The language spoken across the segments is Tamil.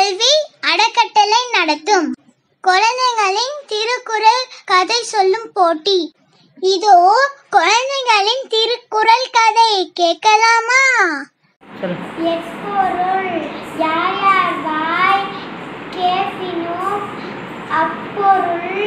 கல்வி அறக்கட்டளை நடத்தும் குழந்தைகளின் திருக்குறள் கதை சொல்லும் போட்டி இதோ குழந்தைகளின் திருக்குறள் கதை கேட்கலாமா சொல்லு எப்பொருள் யார் யார் வாய் கேட்பினும் அப்பொருள்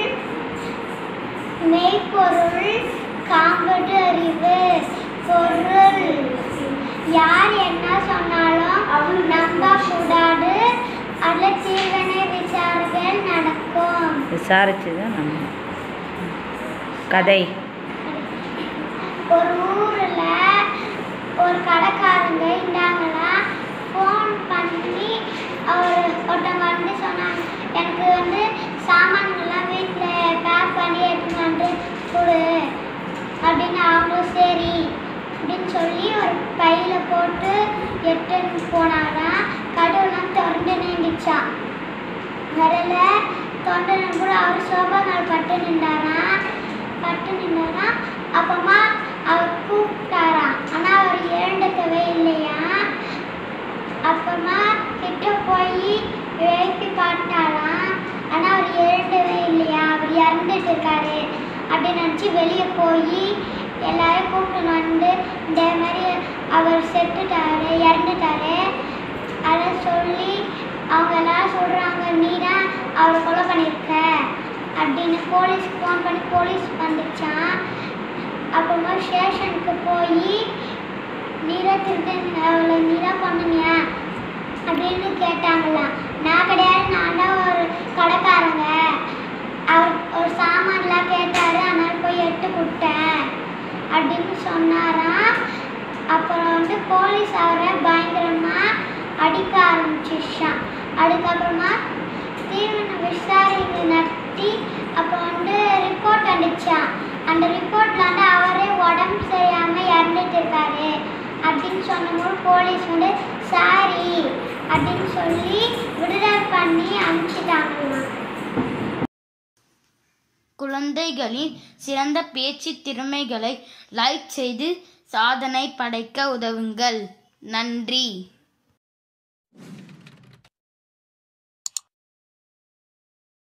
மெய்ப்பொருள் காண்பது அறிவு பொருள் யார் என்ன சொன்னாலும் நம்ப கூடாது அதில் தீர்வனை விசாரங்கள் நடக்கும் விசாரிச்சு தான் நம்ம கதை ஒரு ஊரில் ஒரு கடைக்காரங்க இருந்தாங்களா ஃபோன் பண்ணி அவர் ஒருத்தவங்க வந்து சொன்னாங்க எனக்கு வந்து சாமான்கள்லாம் வீட்டில் பேக் பண்ணி எடுத்துன்னு வந்து கொடு அப்படின்னு அவங்களும் சரி அப்படின்னு சொல்லி ஒரு பையில் போட்டு எடுத்துன்னு போனாராம் கடவுளாம் திறந்து நின்றுச்சான் வரல தொண்டனை கூட அவர் சோபா மேல் பட்டு நின்றாராம் பட்டு நின்றாராம் அப்புறமா அவர் கூப்பிட்டாராம் ஆனால் அவர் எழுந்துக்கவே இல்லையா அப்புறமா கிட்ட போய் எழுப்பி பார்த்தாராம் ஆனால் அவர் எழுந்தவே இல்லையா அவர் இறந்துட்டு இருக்காரு அப்படின்னு நினச்சி வெளியே போய் எல்லாரையும் கூப்பிட்டு வந்து இந்த மாதிரி அவர் செத்துட்டாரு இறந்துட்டாரு அதை சொல்லி அவங்க எல்லாரும் சொல்கிறாங்க நீ தான் அவரை கொலை பண்ணியிருக்க அப்படின்னு போலீஸ்க்கு ஃபோன் பண்ணி போலீஸ் வந்துச்சான் அப்புறமா ஸ்டேஷனுக்கு போய் நீரா திருடன் அவளை நீரா பண்ணுங்க அப்படின்னு கேட்டாங்களாம் நான் கிடையாது நான் தான் ஒரு கடைக்காரங்க அவர் ஒரு சாமான்லாம் கேட்டாரு அதனால போய் எடுத்து கொடுத்தேன் அப்படின்னு சொன்னாராம் அப்புறம் வந்து போலீஸ் அவரை பயங்கரமாக அடிக்க ஆரம்பிச்சிச்சான் அதுக்கப்புறமா தீர்வு விசாரணை நடத்தி அப்போ வந்து ரிப்போர்ட் அடிச்சான் அந்த ரிப்போர்ட்ல வந்து அவரே உடம்பு சரியாம இறந்துட்டு இருக்காரு அப்படின்னு சொன்னபோது போலீஸ் வந்து சாரி அப்படின்னு சொல்லி விடுதலை பண்ணி அனுப்பிச்சிட்டாங்களாம் குழந்தைகளின் சிறந்த பேச்சு திறமைகளை லைக் செய்து சாதனை படைக்க உதவுங்கள் நன்றி